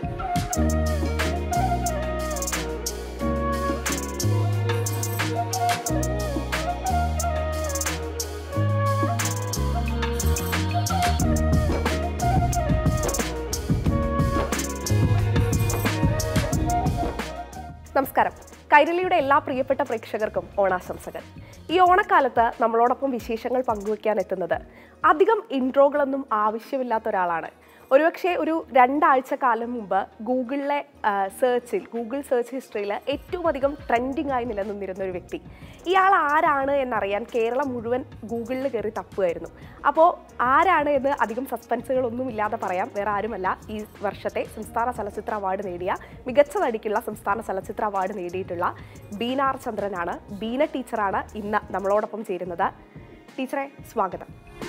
നമസ്കാരം കൈരളിയുടെ എല്ലാ പ്രിയപ്പെട്ട പ്രേക്ഷകർക്കും ഓണാശംസകൾ ഈ ഓണക്കാലത്ത് നമ്മളോടൊപ്പം വിശേഷങ്ങൾ പങ്കുവയ്ക്കാൻ എത്തുന്നത് അധികം ഇൻട്രോകളൊന്നും ആവശ്യമില്ലാത്ത ഒരാളാണ് ഒരുപക്ഷെ ഒരു രണ്ടാഴ്ച കാലം മുമ്പ് ഗൂഗിളിലെ സെർച്ചിൽ ഗൂഗിൾ സെർച്ച് ഹിസ്റ്ററിയിൽ ഏറ്റവും അധികം ട്രെൻഡിങ് ആയി നിലനിന്നിരുന്ന ഒരു വ്യക്തി ഇയാൾ ആരാണ് എന്നറിയാൻ കേരളം മുഴുവൻ ഗൂഗിളിൽ കയറി തപ്പുമായിരുന്നു അപ്പോൾ ആരാണ് എന്ന് അധികം സസ്പെൻസുകളൊന്നും ഇല്ലാതെ പറയാം വേറെ ആരുമല്ല ഈ വർഷത്തെ സംസ്ഥാന ചലച്ചിത്ര അവാർഡ് നേടിയ മികച്ച നടിക്കുള്ള സംസ്ഥാന ചലച്ചിത്ര അവാർഡ് നേടിയിട്ടുള്ള ബീനാർ ചന്ദ്രനാണ് ബീന ടീച്ചറാണ് ഇന്ന് നമ്മളോടൊപ്പം ചേരുന്നത് ടീച്ചറെ സ്വാഗതം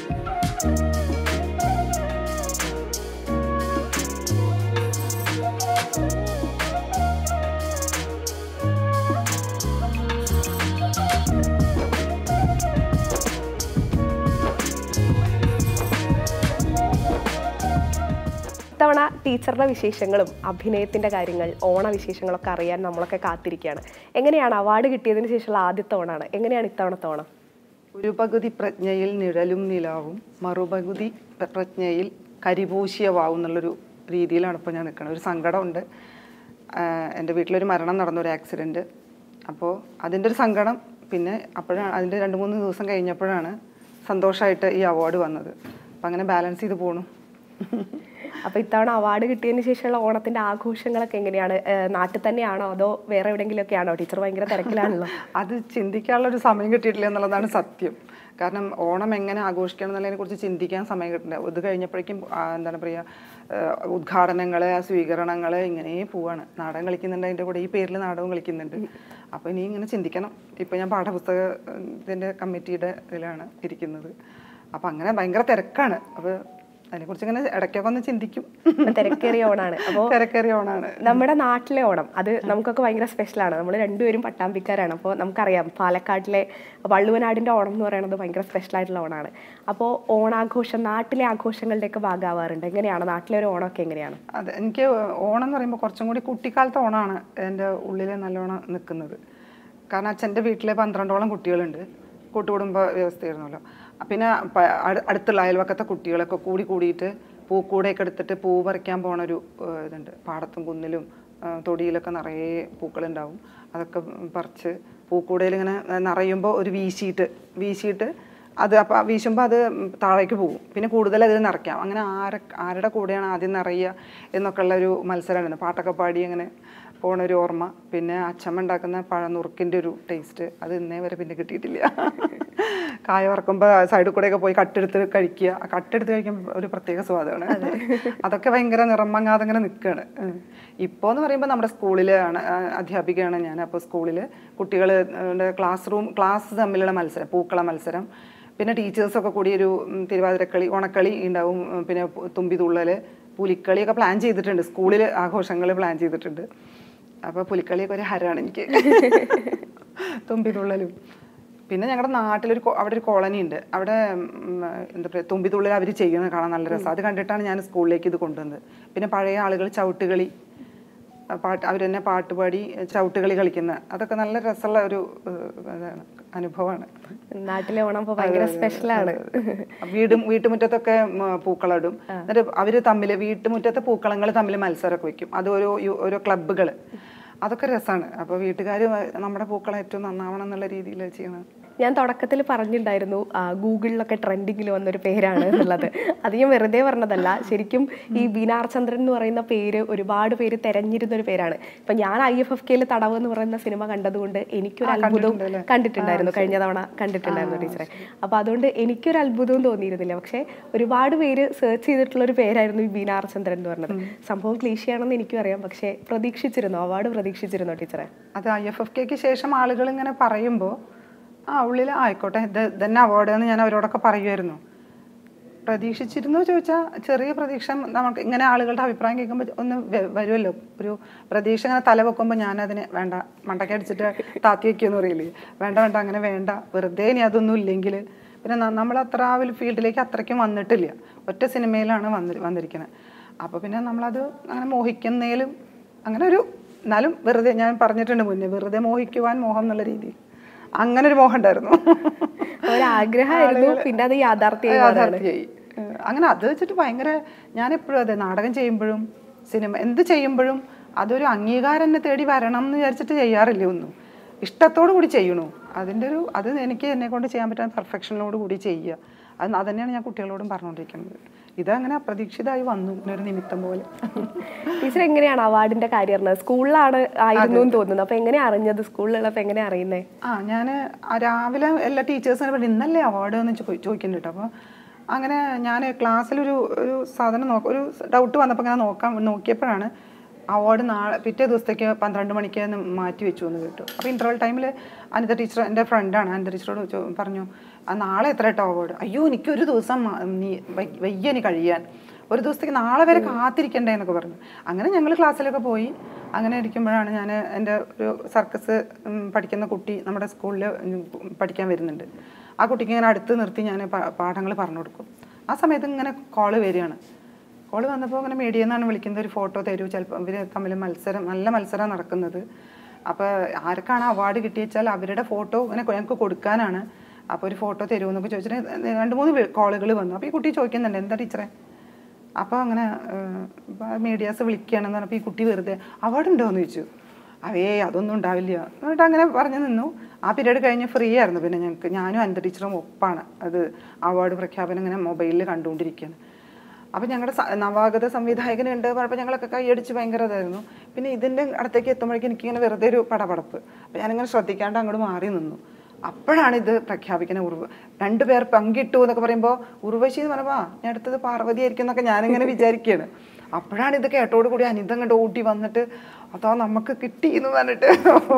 ഇത്തവണ ടീച്ചറുടെ വിശേഷങ്ങളും അഭിനയത്തിന്റെ കാര്യങ്ങൾ ഓണ വിശേഷങ്ങളൊക്കെ അറിയാൻ നമ്മളൊക്കെ കാത്തിരിക്കുകയാണ് എങ്ങനെയാണ് അവാർഡ് കിട്ടിയതിന് ശേഷമുള്ള ആദ്യത്തെ ഓണാണ് എങ്ങനെയാണ് ഇത്തവണത്തെ ഓണം ഒരു പകുതി പ്രജ്ഞയിൽ നിഴലും നിലാവും മറുപകുതി പ്ര- പ്രജ്ഞയിൽ കരിപൂശിയ വാവും എന്നുള്ളൊരു രീതിയിലാണ് ഇപ്പോൾ ഞാൻ നിൽക്കുന്നത് ഒരു സങ്കടമുണ്ട് ആഹ് എൻ്റെ വീട്ടിലൊരു മരണം നടന്നു ഒരു ആക്സിഡൻറ്റ് അപ്പോൾ അതിൻ്റെ ഒരു സങ്കടം പിന്നെ അപ്പോഴാണ് അതിൻ്റെ രണ്ട് മൂന്ന് ദിവസം കഴിഞ്ഞപ്പോഴാണ് സന്തോഷമായിട്ട് ഈ അവാർഡ് വന്നത് അപ്പം അങ്ങനെ ബാലൻസ് ചെയ്ത് പോണു അപ്പൊ ഇത്തവണ അവാർഡ് കിട്ടിയതിന് ശേഷമുള്ള ഓണത്തിന്റെ ആഘോഷങ്ങളൊക്കെ എങ്ങനെയാണ് ഏഹ് നാട്ടിൽ തന്നെയാണോ അതോ വേറെ എവിടെയെങ്കിലുമൊക്കെ ആണോ ടീച്ചർ ഭയങ്കര തിരക്കിലാണല്ലോ അത് ചിന്തിക്കാനുള്ള ഒരു സമയം കിട്ടിയിട്ടില്ല എന്നുള്ളതാണ് സത്യം കാരണം ഓണം എങ്ങനെ ആഘോഷിക്കണം എന്നുള്ളതിനെ കുറിച്ച് ചിന്തിക്കാൻ സമയം കിട്ടില്ല ഇത് കഴിഞ്ഞപ്പോഴേക്കും ആ, എന്താണ് പറയുക ഉദ്ഘാടനങ്ങൾ സ്വീകരണങ്ങൾ ഇങ്ങനെ പോവാണ് നാടകം കളിക്കുന്നുണ്ട് അതിൻ്റെ കൂടെ ഈ പേരിൽ നാടകം കളിക്കുന്നുണ്ട് അപ്പോൾ ഇനി ഇങ്ങനെ ചിന്തിക്കണം ഇപ്പോൾ ഞാൻ പാഠപുസ്തകത്തിൻ്റെ കമ്മിറ്റിയുടെ ഇതിലാണ് ഇരിക്കുന്നത് അപ്പോൾ അങ്ങനെ ഭയങ്കര തിരക്കാണ് അപ്പോൾ അതിനെക്കുറിച്ച് ഇങ്ങനെ ഇടയ്ക്കൊക്കെ ഒന്ന് ചിന്തിക്കും അപ്പൊ തിരക്കേറിയ ഓണാണ് അപ്പോ തിരക്കേറിയ ഓണാണ് നമ്മുടെ നാട്ടിലെ ഓണം അത് നമുക്കൊക്കെ ഭയങ്കര സ്പെഷ്യലാണ് നമ്മൾ രണ്ടുപേരും പട്ടാമ്പിക്കാരാണ് അപ്പോൾ നമുക്കറിയാം പാലക്കാട്ടിലെ വള്ളുവനാടിന്റെ ഓണം എന്ന് പറയുന്നത് ഭയങ്കര സ്പെഷ്യൽ ആയിട്ടുള്ള ഓണമാണ് അപ്പോൾ ഓണാഘോഷം നാട്ടിലെ ആഘോഷങ്ങളുടെയൊക്കെ ഭാഗമാവാറുണ്ട് എങ്ങനെയാണ് നാട്ടിലെ ഒരു ഓണമൊക്കെ എങ്ങനെയാണ് അതെ എനിക്ക് ഓണം എന്ന് പറയുമ്പോൾ കുറച്ചും കൂടി കുട്ടിക്കാലത്തെ ഓണമാണ് എൻ്റെ ഉള്ളിൽ നല്ലോണം നിൽക്കുന്നത് കാരണം അച്ഛൻ്റെ വീട്ടിൽ പന്ത്രണ്ടോളം കുട്ടികളുണ്ട് കൂട്ടുകുടുംബ വ്യവസ്ഥയായിരുന്നല്ലോ പിന്നെ പ- അടു- അടുത്തുള്ള അയൽവക്കത്തെ കുട്ടികളൊക്കെ കൂടി കൂടിയിട്ട് പൂക്കൂടെയൊക്കെ എടുത്തിട്ട് പൂ പറിക്കാൻ പോണ ഒരു ഏഹ്, ഇതുണ്ട് പാടത്തും കുന്നിലും ഏഹ്, തൊടിയിലൊക്കെ നിറയെ പൂക്കളുണ്ടാവും അതൊക്കെ പറിച്ച് പൂക്കൂടയിൽ ഇങ്ങനെ നിറയുമ്പോൾ ഒരു വീശിയിട്ട് വീശിയിട്ട് അത് അപ്പോൾ വീശുമ്പോൾ അത് താഴേക്ക് പോകും പിന്നെ കൂടുതൽ അതിൽ നിറയ്ക്കാം അങ്ങനെ ആരെ ആരുടെ കൂടെയാണ് ആദ്യം നിറയുക എന്നൊക്കെ ഉള്ള ഒരു മത്സരമാണ് പാട്ടൊക്കെ പാടി അങ്ങനെ പോണ ഒരു ഓർമ്മ പിന്നെ അച്ചമ്മ ഉണ്ടാക്കുന്ന പഴനുറുക്കിൻ്റെ ഒരു ടേസ്റ്റ് അത് ഇന്നേ വരെ പിന്നെ കിട്ടിയിട്ടില്ല കായ വറക്കുമ്പോൾ സൈഡിൽ കൂടെയൊക്കെ പോയി കട്ടെടുത്ത് കഴിക്കുക ആ കട്ടെടുത്ത് കഴിക്കുമ്പോൾ ഒരു പ്രത്യേക സ്വാദാണ് അതൊക്കെ ഭയങ്കര നിറമങ്ങാതെ ഇങ്ങനെ നിൽക്കുകയാണ് ഇപ്പോൾ എന്ന് പറയുമ്പോൾ നമ്മുടെ സ്കൂളിലാണ് ആ, അധ്യാപികയാണ് ഞാൻ അപ്പോൾ സ്കൂളിൽ കുട്ടികൾ ക്ലാസ് റൂം ക്ലാസ് തമ്മിലുള്ള മത്സരം പൂക്കള മത്സരം പിന്നെ ടീച്ചേഴ്സൊക്കെ കൂടി ഒരു ഉം, തിരുവാതിരക്കളി ഓണക്കളി ഉണ്ടാവും ഉം, പിന്നെ പു- തുമ്പിതുള്ളൽ പുലിക്കളിയൊക്കെ പ്ലാൻ ചെയ്തിട്ടുണ്ട് സ്കൂളിൽ ആഘോഷങ്ങൾ പ്ലാൻ ചെയ്തിട്ടുണ്ട് അപ്പോൾ പുലിക്കളിയൊക്കെ ഒരു ഹരമാണ് എനിക്ക് തുമ്പിതുള്ളലും പിന്നെ ഞങ്ങളുടെ നാട്ടിലൊരു കോ- അവിടെ ഒരു കോളനി ഉണ്ട് അവിടെ ഉം, എന്താ പറയുക തുമ്പിതുള്ളൽ അവർ ചെയ്യുന്നത് കാണാൻ നല്ല രസം അത് കണ്ടിട്ടാണ് ഞാൻ സ്കൂളിലേക്ക് ഇത് കൊണ്ടുവന്നത് പിന്നെ പഴയ ആളുകൾ ചവിട്ടുകളി ആ, പാട്ട് അവർ തന്നെ പാട്ട് പാടി ചവിട്ടുകളി കളിക്കുന്ന അതൊക്കെ നല്ല രസമുള്ള ഒരു ഏഹ്, ഇതാണ്, അനുഭവമാണ് നാട്ടിലെ ഓണം ഇപ്പോൾ ഭയങ്കര സ്പെഷ്യലാണ് വീടും വീട്ടുമുറ്റത്തൊക്കെ ഉം, പൂക്കളമിടും എന്നിട്ട് അവര് തമ്മിൽ വീട്ടുമുറ്റത്തെ പൂക്കളങ്ങൾ തമ്മിൽ മത്സരമൊക്കെ വെക്കും അത് ഓരോ യു- ഓരോ ക്ലബ്ബുകൾ അതൊക്കെ രസമാണ് അപ്പോൾ വീട്ടുകാർ നമ്മുടെ പൂക്കളം ഏറ്റവും നന്നാവണം എന്നുള്ള രീതിയിൽ ചെയ്യണം ഞാൻ തുടക്കത്തിൽ പറഞ്ഞിട്ടുണ്ടായിരുന്നു ആ, ഗൂഗിളിലൊക്കെ ട്രെൻഡിങ്ങിൽ വന്നൊരു പേരാണ് എന്നുള്ളത് അത് ഞാൻ വെറുതെ പറഞ്ഞതല്ല ശരിക്കും ഈ ബീനാർ ചന്ദ്രൻ എന്ന് പറയുന്ന പേര് ഒരുപാട് പേര് തെരഞ്ഞിരുന്ന ഒരു പേരാണ് ഇപ്പൊ ഞാൻ ഐ എഫ് എഫ് കെയിൽ തടവ് എന്ന് പറയുന്ന സിനിമ കണ്ടതുകൊണ്ട് എനിക്കൊരു അത്ഭുതവും കണ്ടിട്ടുണ്ടായിരുന്നു കഴിഞ്ഞ തവണ കണ്ടിട്ടുണ്ടായിരുന്നു ടീച്ചറെ അപ്പൊ അതുകൊണ്ട് എനിക്കൊരു അത്ഭുതവും തോന്നിയിരുന്നില്ല പക്ഷെ ഒരുപാട് പേര് സെർച്ച് ചെയ്തിട്ടുള്ള ഒരു പേരായിരുന്നു ഈ ബീനാർ ചന്ദ്രൻ എന്ന് പറഞ്ഞത് സംഭവം ക്ലീശയാണെന്ന് എനിക്കും അറിയാം പക്ഷെ പ്രതീക്ഷിച്ചിരുന്നോ അവാർഡ് പ്രതീക്ഷിച്ചിരുന്നോ ടീച്ചറെ അത് ഐ എഫ് എഫ് കെക്ക് ശേഷം ആളുകൾ ഇങ്ങനെ പറയുമ്പോൾ ആ ഉള്ളിൽ ആയിക്കോട്ടെ ഇത് തന്നെ അവാർഡ് എന്ന് ഞാൻ അവരോടൊക്കെ പറയുമായിരുന്നു പ്രതീക്ഷിച്ചിരുന്നു ചോദിച്ചാൽ ചെറിയ പ്രതീക്ഷ നമുക്ക് ഇങ്ങനെ ആളുകളുടെ അഭിപ്രായം കേൾക്കുമ്പോൾ ഒന്ന് വ- വരുമല്ലോ ഒരു പ്രതീക്ഷ ഇങ്ങനെ തല വെക്കുമ്പോൾ ഞാനതിനെ വേണ്ട മണ്ടയ്ക്ക് അടിച്ചിട്ട് താത്തി വയ്ക്കുമെന്ന് പറയില്ലേ വേണ്ട വേണ്ട അങ്ങനെ വേണ്ട വെറുതെ ഇനി അതൊന്നും ഇല്ലെങ്കിൽ പിന്നെ ന- നമ്മൾ അത്ര ആ ഒരു ഫീൽഡിലേക്ക് അത്രയ്ക്കും വന്നിട്ടില്ല ഒറ്റ സിനിമയിലാണ് വന്നി വന്നിരിക്കുന്നത് അപ്പോൾ പിന്നെ നമ്മളത് അങ്ങനെ മോഹിക്കുന്നതിലും അങ്ങനെ ഒരു എന്നാലും വെറുതെ ഞാൻ പറഞ്ഞിട്ടുണ്ട് മുന്നേ വെറുതെ മോഹിക്കുവാൻ മോഹം എന്നുള്ള രീതിയിൽ അങ്ങനെ ഒരു മോഹം ഉണ്ടായിരുന്നു ഒരാഗ്രഹമായിരുന്നു പിന്നെ അത് യാഥാർത്ഥ്യമായി മാറുകയാണ്. യാഥാർത്ഥ്യമായി ഏഹ് അങ്ങനെ അത് വെച്ചിട്ട് ഭയങ്കര ഞാനെപ്പോഴും അതെ നാടകം ചെയ്യുമ്പോഴും സിനിമ എന്ത് ചെയ്യുമ്പോഴും അതൊരു അംഗീകാരം എന്നെ തേടി വരണം എന്ന് വിചാരിച്ചിട്ട് ചെയ്യാറില്ല ഒന്നും ഇഷ്ടത്തോടു കൂടി ചെയ്യണു അതിൻ്റെ ഒരു അത് എനിക്ക് എന്നെ കൊണ്ട് ചെയ്യാൻ പറ്റുന്ന പെർഫെക്ഷനോട് കൂടി ചെയ്യുക അത് അതന്നെയാണ് ഞാൻ കുട്ടികളോടും പറഞ്ഞുകൊണ്ടിരിക്കുന്നത് ഇതങ്ങനെ അപ്രതീക്ഷിതമായി വന്നു ഇങ്ങനെ ഒരു നിമിത്തം പോലെ ടീച്ചർ എങ്ങനെയാണ് അവാർഡിന്റെ കാര്യം അറിഞ്ഞത് സ്കൂളിലാണ് ആയിരുന്നു എന്ന് തോന്നുന്നത് അപ്പൊ എങ്ങനെയാ അറിഞ്ഞത് സ്കൂളിലുള്ളപ്പോ എങ്ങനെയാ അറിയുന്നേ ആ ഞാൻ രാവിലെ എല്ലാ ടീച്ചേഴ്സിനെ പറഞ്ഞു ഇന്നല്ലേ അവാർഡ് എന്ന് ചോ- ചോദിക്കുന്നുണ്ട് കേട്ടോ അപ്പോൾ അങ്ങനെ ഞാൻ ക്ലാസ്സിലൊരു ഒരു സാധനം നോക്ക ഒരു ഡൗട്ട് വന്നപ്പോൾ ഇങ്ങനെ നോക്കാൻ നോക്കിയപ്പോഴാണ് അവാർഡ് നാളെ പിറ്റേ ദിവസത്തേക്ക് പന്ത്രണ്ട് മണിക്ക് എന്ന് മാറ്റി വെച്ചു എന്ന് കേട്ടു അപ്പോൾ ഇൻ്റർവൽ ടൈമിൽ അനിത ടീച്ചർ എൻ്റെ ഫ്രണ്ടാണ് അനിത ടീച്ചറോട് ചോ- പറഞ്ഞു ആ നാളെ എത്ര കേട്ടോ അവാർഡ് അയ്യോ എനിക്ക് ഒരു ദിവസം മ- നീ വയ്യ- വയ്യ നീ കഴിയാൻ ഒരു ദിവസത്തേക്ക് നാളെ വരെ കാത്തിരിക്കണ്ടേ എന്നൊക്കെ പറഞ്ഞു അങ്ങനെ ഞങ്ങൾ ക്ലാസ്സിലൊക്കെ പോയി അങ്ങനെ ഇരിക്കുമ്പോഴാണ് ഞാൻ എൻ്റെ ഒരു സർക്കസ് ഉം, പഠിക്കുന്ന കുട്ടി നമ്മുടെ സ്കൂളിൽ പഠിക്കാൻ വരുന്നുണ്ട് ആ കുട്ടിക്ക് ഇങ്ങനെ അടുത്ത് നിർത്തി ഞാൻ പാഠങ്ങൾ പറഞ്ഞു കൊടുക്കും ആ സമയത്ത് ഇങ്ങനെ കോള് വരികയാണ് കോള് വന്നപ്പോൾ ഇങ്ങനെ മീഡിയ എന്നാണ് വിളിക്കുന്നത് ഒരു ഫോട്ടോ തരൂ ചിലപ്പോൾ ഇവർ തമ്മിൽ മത്സരം നല്ല മത്സരം നടക്കുന്നത് അപ്പോൾ ആർക്കാണ് അവാർഡ് കിട്ടിയെച്ചാൽ അവരുടെ ഫോട്ടോ ഇങ്ങനെ ഞങ്ങൾക്ക് കൊടുക്കാനാണ് അപ്പോൾ ഒരു ഫോട്ടോ തരുമോ എന്നൊക്കെ ചോദിച്ചിട്ട് രണ്ട് മൂന്ന് കോളുകൾ വന്നു അപ്പോൾ ഈ കുട്ടി ചോദിക്കുന്നുണ്ട് എന്താ ടീച്ചറെ അപ്പോൾ അങ്ങനെ മീഡിയാസ് വിളിക്കുകയാണെന്ന് പറഞ്ഞപ്പോൾ ഈ കുട്ടി വെറുതെ അവാർഡ് ഉണ്ടോ എന്ന് ചോദിച്ചു അവേ അതൊന്നും ഉണ്ടാവില്ല എന്നിട്ട് അങ്ങനെ പറഞ്ഞു നിന്നു ആ പീരീഡ് കഴിഞ്ഞ് ഫ്രീ ആയിരുന്നു പിന്നെ ഞങ്ങൾക്ക് ഞാനും അനിത ടീച്ചറും ഒപ്പാണ് അത് അവാർഡ് പ്രഖ്യാപനം ഇങ്ങനെ മൊബൈലിൽ കണ്ടുകൊണ്ടിരിക്കുകയാണ് അപ്പം ഞങ്ങളുടെ സ- നവാഗത സംവിധായകനുണ്ട് പറഞ്ഞപ്പോൾ ഞങ്ങളൊക്കെ കൈയടിച്ച് ഭയങ്കര ഇതായിരുന്നു പിന്നെ ഇതിൻ്റെ അടുത്തേക്ക് എത്തുമ്പോഴേക്കും എനിക്കിങ്ങനെ വെറുതെ ഒരു പടപടപ്പ് അപ്പം ഞാനിങ്ങനെ ശ്രദ്ധിക്കാണ്ട് അങ്ങോട്ട് മാറി നിന്നു അപ്പോഴാണ് ഇത് പ്രഖ്യാപിക്കുന്ന ഉർവ രണ്ടുപേർ പങ്കിട്ടു എന്നൊക്കെ പറയുമ്പോൾ ഉർവശി എന്ന് പറയുമ്പോൾ ആ ഞാൻ അടുത്തത് പാർവതി ആയിരിക്കും എന്നൊക്കെ ഞാനിങ്ങനെ വിചാരിക്കുകയാണ് അപ്പോഴാണ് ഇത് കേട്ടോട് കൂടി അനിത കണ്ട് ഓട്ടി വന്നിട്ട് അതാ നമുക്ക് കിട്ടി എന്ന് പറഞ്ഞിട്ട്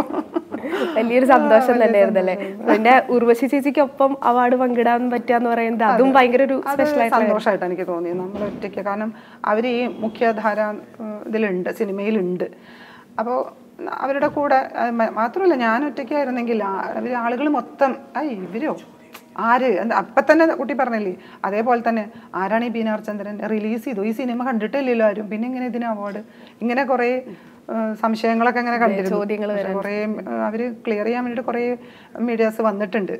വലിയൊരു സന്തോഷം തന്നെയായിരുന്നു അല്ലേ പിന്നെ ഉർവശി ചേച്ചിക്കൊപ്പം അവാർഡ് പങ്കിടാൻ പറ്റുക പറയുന്നത് അതും ഭയങ്കര ഒരു അത് സ്പെഷ്യൽ ആയിട്ട് സന്തോഷമായിട്ട് എനിക്ക് തോന്നി നമ്മൾ ഒറ്റയ്ക്ക് കാരണം അവർ ഈ മുഖ്യധാര ഉം, ഇതിലുണ്ട് സിനിമയിലുണ്ട് അപ്പോൾ അവരുടെ കൂടെ അത് മ- മാത്രമല്ല ഞാൻ ഒറ്റയ്ക്കായിരുന്നെങ്കിൽ അവർ ആളുകൾ മൊത്തം ഐ ഇവരോ ആര് എന്താ അപ്പം തന്നെ കുട്ടി പറഞ്ഞില്ലേ അതേപോലെ തന്നെ ആരാണ് ഈ ബീനാർ ചന്ദ്രൻ റിലീസ് ചെയ്തു ഈ സിനിമ കണ്ടിട്ടില്ലല്ലോ ആരും പിന്നെ ഇങ്ങനെ ഇതിന് അവാർഡ് ഇങ്ങനെ കുറേ ഏഹ്, സംശയങ്ങളൊക്കെ ഇങ്ങനെ കണ്ടിരുന്നു ചോദ്യങ്ങൾ പക്ഷെ കുറേ അവർ ക്ലിയർ ചെയ്യാൻ വേണ്ടിയിട്ട് കുറേ മീഡിയാസ് വന്നിട്ടുണ്ട്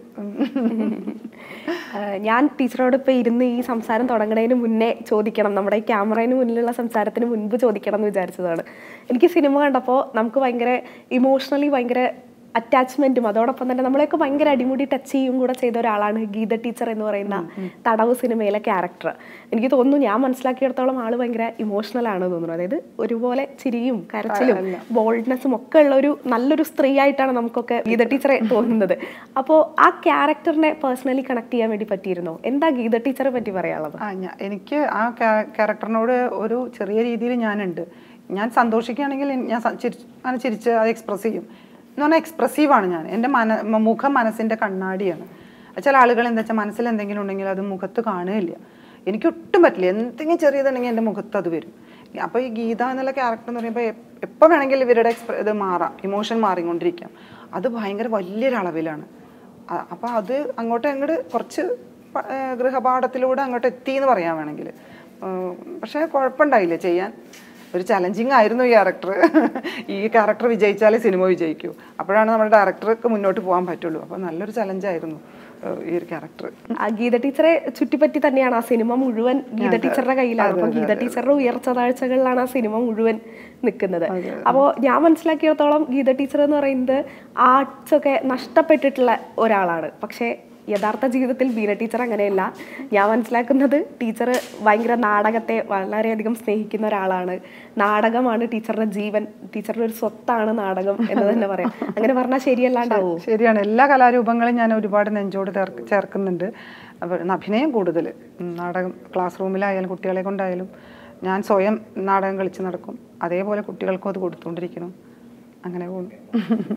ആ, ഞാൻ ടീച്ചറോട് ഇപ്പൊ ഇരുന്ന് ഈ സംസാരം തുടങ്ങുന്നതിന് മുന്നേ ചോദിക്കണം നമ്മുടെ ഈ ക്യാമറയിൽ മുന്നിലുള്ള സംസാരത്തിന് മുൻപ് ചോദിക്കണം എന്ന് വിചാരിച്ചതാണ് എനിക്ക് സിനിമ കണ്ടപ്പോൾ നമുക്ക് ഭയങ്കര ഇമോഷണലി ഭയങ്കര അറ്റാച്ച്മെന്റും അതോടൊപ്പം തന്നെ നമ്മളെയൊക്കെ ഭയങ്കര അടിമുടി ടച്ച് ചെയ്യും കൂടെ ചെയ്ത ഒരാളാണ് ഗീത ടീച്ചർ എന്ന് പറയുന്ന തടവ് സിനിമയിലെ ക്യാരക്ടർ എനിക്ക് തോന്നുന്നു ഞാൻ മനസ്സിലാക്കിയിടത്തോളം ആള് ഭയങ്കര ഇമോഷണൽ ആണ് തോന്നുന്നു അതായത് ഒരുപോലെ ചിരിയും കരച്ചിലും ബോൾഡ്നെസ്സും ഒക്കെ ഉള്ള ഒരു നല്ലൊരു സ്ത്രീ ആയിട്ടാണ് നമുക്കൊക്കെ ഗീത ടീച്ചറെ തോന്നുന്നത് അപ്പോൾ ആ ക്യാരക്ടറിനെ പേഴ്സണലി കണക്ട് ചെയ്യാൻ വേണ്ടി പറ്റിയിരുന്നോ എന്താ ഗീത ടീച്ചറെ പറ്റി പറയാനുള്ളത് ആ ഞാ എനിക്ക് ആ ക്യാരക്ടറിനോട് ഒരു ചെറിയ രീതിയിൽ ഞാനുണ്ട് ഞാൻ സന്തോഷിക്കുകയാണെങ്കിൽ ഞാൻ സ- ചിരി അങ്ങനെ ചിരിച്ച് അത് എക്സ്പ്രസ് ചെയ്യും എന്ന് പറഞ്ഞാൽ എക്സ്പ്രസീവാണ് ഞാൻ എൻ്റെ മന മ- മുഖം മനസ്സിൻ്റെ കണ്ണാടിയാണ് ചില ആളുകൾ എന്താ വെച്ചാൽ മനസ്സിൽ എന്തെങ്കിലും ഉണ്ടെങ്കിൽ അത് മുഖത്ത് കാണുകയില്ല എനിക്ക് ഒട്ടും പറ്റില്ല എന്തെങ്കിലും ചെറിയതുണ്ടെങ്കിൽ എൻ്റെ മുഖത്ത് അത് വരും അപ്പോൾ ഈ ഗീത എന്നുള്ള ക്യാരക്ടർ എന്ന് പറയുമ്പോൾ എപ്പോൾ വേണമെങ്കിലും ഇവരുടെ എക്സ്പ്ര ഇത് മാറാം ഇമോഷൻ മാറിക്കൊണ്ടിരിക്കാം അത് ഭയങ്കര വലിയൊരളവിലാണ് അ- അപ്പൊ അത് അങ്ങോട്ട് അങ്ങോട്ട് കുറച്ച് പ- ഏർ ഗൃഹപാഠത്തിലൂടെ അങ്ങോട്ട് എത്തി എന്ന് പറയാൻ വേണമെങ്കിൽ പക്ഷേ കുഴപ്പമുണ്ടായില്ല ചെയ്യാൻ ഒരു ചലഞ്ചിങ് ആയിരുന്നു ഈ ക്യാരക്ടർ ഈ ക്യാരക്ടർ വിജയിച്ചാലേ സിനിമ വിജയിക്കൂ അപ്പോഴാണ് നമ്മുടെ ഡയറക്ടർക്ക് മുന്നോട്ട് പോകാൻ പറ്റുള്ളൂ അപ്പോൾ നല്ലൊരു ചലഞ്ചായിരുന്നു ഈ ഒരു ക്യാരക്ടർ ആ ഗീത ടീച്ചറെ ചുറ്റിപ്പറ്റി തന്നെയാണ് ആ സിനിമ മുഴുവൻ ഗീത ടീച്ചറുടെ കയ്യിലാണ് അപ്പൊ ഗീത ടീച്ചറുടെ ഉയർച്ച താഴ്ചകളിലാണ് ആ സിനിമ മുഴുവൻ നിൽക്കുന്നത് അപ്പോൾ ഞാൻ മനസ്സിലാക്കിയിടത്തോളം ഗീത ടീച്ചർ എന്ന് പറയുന്നത് ആർട്സ് ഒക്കെ നഷ്ടപ്പെട്ടിട്ടുള്ള ഒരാളാണ് പക്ഷേ യഥാർത്ഥ ജീവിതത്തിൽ ബീന ടീച്ചർ അങ്ങനെയല്ല ഞാൻ മനസ്സിലാക്കുന്നത് ടീച്ചർ ഭയങ്കര നാടകത്തെ വളരെയധികം സ്നേഹിക്കുന്ന ഒരാളാണ് നാടകമാണ് ടീച്ചറുടെ ജീവൻ ടീച്ചറുടെ ഒരു സ്വത്താണ് നാടകം എന്ന് തന്നെ പറയാം അങ്ങനെ പറഞ്ഞാൽ ശരിയല്ലാണ്ടാവോ ശരിയാണ് എല്ലാ കലാരൂപങ്ങളും ഞാൻ ഒരുപാട് നെഞ്ചോട് ചേർക്ക് ചേർക്കുന്നുണ്ട് അപ്പോൾ അഭിനയം കൂടുതൽ നാടകം ക്ലാസ് റൂമിലായാലും കുട്ടികളെ കൊണ്ടായാലും ഞാൻ സ്വയം നാടകം കളിച്ച് നടക്കും അതേപോലെ കുട്ടികൾക്കും അത് കൊടുത്തുകൊണ്ടിരിക്കണം അങ്ങനെ പോകുന്നു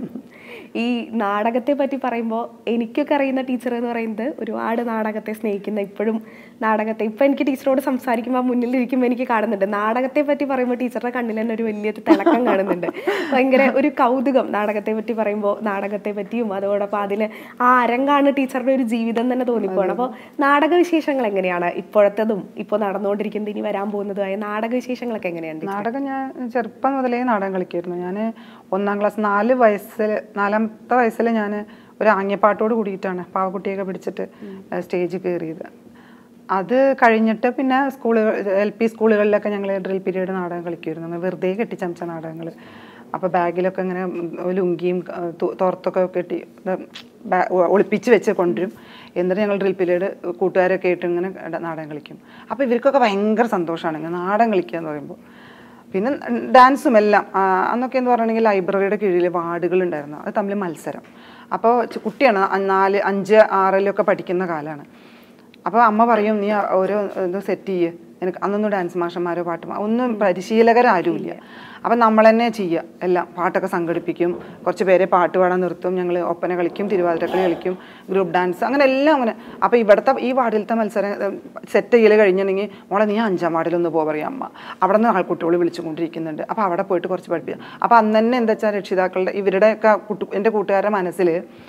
ഈ നാടകത്തെ പറ്റി പറയുമ്പോൾ എനിക്കൊക്കെ അറിയുന്ന ടീച്ചർ എന്ന് പറയുന്നത് ഒരുപാട് നാടകത്തെ സ്നേഹിക്കുന്ന ഇപ്പോഴും നാടകത്തെ ഇപ്പം എനിക്ക് ടീച്ചറോട് സംസാരിക്കുമ്പോൾ മുന്നിലിരിക്കുമ്പോൾ എനിക്ക് കാണുന്നുണ്ട് നാടകത്തെ പറ്റി പറയുമ്പോൾ ടീച്ചറുടെ കണ്ണിൽ തന്നെ ഒരു വലിയൊരു തിളക്കം കാണുന്നുണ്ട് ഭയങ്കര ഒരു കൗതുകം നാടകത്തെ പറ്റി പറയുമ്പോൾ നാടകത്തെ പറ്റിയും അതോടൊപ്പം അതിൽ ആ അരങ്ങാണ് ടീച്ചറുടെ ഒരു ജീവിതം തന്നെ തോന്നിപ്പോവാണ് അപ്പോൾ നാടക വിശേഷങ്ങൾ എങ്ങനെയാണ് ഇപ്പോഴത്തതും ഇപ്പോൾ നടന്നുകൊണ്ടിരിക്കുന്നത് ഇനി വരാൻ പോകുന്നതുമായ നാടക വിശേഷങ്ങളൊക്കെ എങ്ങനെയാണ് നാടകം ഞാൻ ചെറുപ്പം മുതലേ നാടകം കളിക്കായിരുന്നു ഞാൻ ഒന്നാം ക്ലാസ് നാല് വയസ്സിൽ നാലാമത്തെ വയസ്സിൽ ഞാൻ ഒരു ആംഗ്യപ്പാട്ടോട് കൂടിയിട്ടാണ് പാവക്കുട്ടിയൊക്കെ പിടിച്ചിട്ട് സ്റ്റേജിൽ കയറിയത് അത് കഴിഞ്ഞിട്ട് പിന്നെ സ്കൂളുകൾ എൽ പി സ്കൂളുകളിലൊക്കെ ഞങ്ങൾ ഡ്രിൽ പീരീഡ് നാടകം കളിക്കുമായിരുന്നു അങ്ങനെ വെറുതെ കെട്ടിച്ചമച്ച നാടകങ്ങൾ അപ്പോൾ ബാഗിലൊക്കെ ഇങ്ങനെ ലുങ്കിയും ഏഹ്, തു- തോർത്തൊക്കെ കെട്ടി ഇത് ബാ- ഒ- ഒളിപ്പിച്ച് വെച്ച് കൊണ്ടുവരും എന്നിട്ട് ഞങ്ങൾ ഡ്രിൽ പീരീഡ് കൂട്ടുകാരൊക്കെ ആയിട്ട് ഇങ്ങനെ ഡ- നാടകം കളിക്കും അപ്പോൾ ഇവർക്കൊക്കെ ഭയങ്കര സന്തോഷമാണ് ഇങ്ങനെ നാടകം കളിക്കുക എന്ന് പറയുമ്പോൾ പിന്നെ ഡാൻസും എല്ലാം ആ, അന്നൊക്കെ എന്ന് പറഞ്ഞിട്ടുണ്ടെങ്കിൽ ലൈബ്രറിയുടെ കീഴിൽ വാർഡുകൾ ഉണ്ടായിരുന്നു അത് തമ്മിൽ മത്സരം അപ്പോൾ ചെ- കുട്ടിയാണ് അ- നാല് അഞ്ച് ആറിലൊക്കെ പഠിക്കുന്ന കാലമാണ് അപ്പോൾ അമ്മ പറയും നീ ഓരോ ഇത് സെറ്റ് ചെയ്യ് എനിക്ക് അന്നൊന്നും ഡാൻസ് മാഷന്മാരോ പാട്ട് മാ- ഒന്നും പരിശീലകരാരുമില്ല അപ്പം നമ്മൾ തന്നെ ചെയ്യുക എല്ലാം പാട്ടൊക്കെ സംഘടിപ്പിക്കും കുറച്ച് പേരെ പാട്ട് പാടാൻ നിർത്തും ഞങ്ങൾ ഒപ്പന കളിക്കും തിരുവാതിരക്കളി കളിക്കും ഗ്രൂപ്പ് ഡാൻസ് അങ്ങനെ എല്ലാം അങ്ങനെ അപ്പോൾ ഇവിടുത്തെ ഈ വാർഡിലത്തെ മത്സരം സെറ്റ് ചെയ്യൽ കഴിഞ്ഞിട്ടുണ്ടെങ്കിൽ മോളെ നീ അഞ്ചാം വാർഡിലൊന്ന് പോ പറയും അമ്മ അവിടെ നിന്ന് ആൾക്കുട്ടികൾ വിളിച്ചുകൊണ്ടിരിക്കുന്നുണ്ട് അപ്പോൾ അവിടെ പോയിട്ട് കുറച്ച് പഠിപ്പിക്കുക അപ്പോൾ അന്ന് തന്നെ എന്താ വെച്ചാൽ രക്ഷിതാക്കളുടെ ഇവരുടെയൊക്കെ കുട്ടി എൻ്റെ കൂട്ടുകാരുടെ മനസ്സിൽ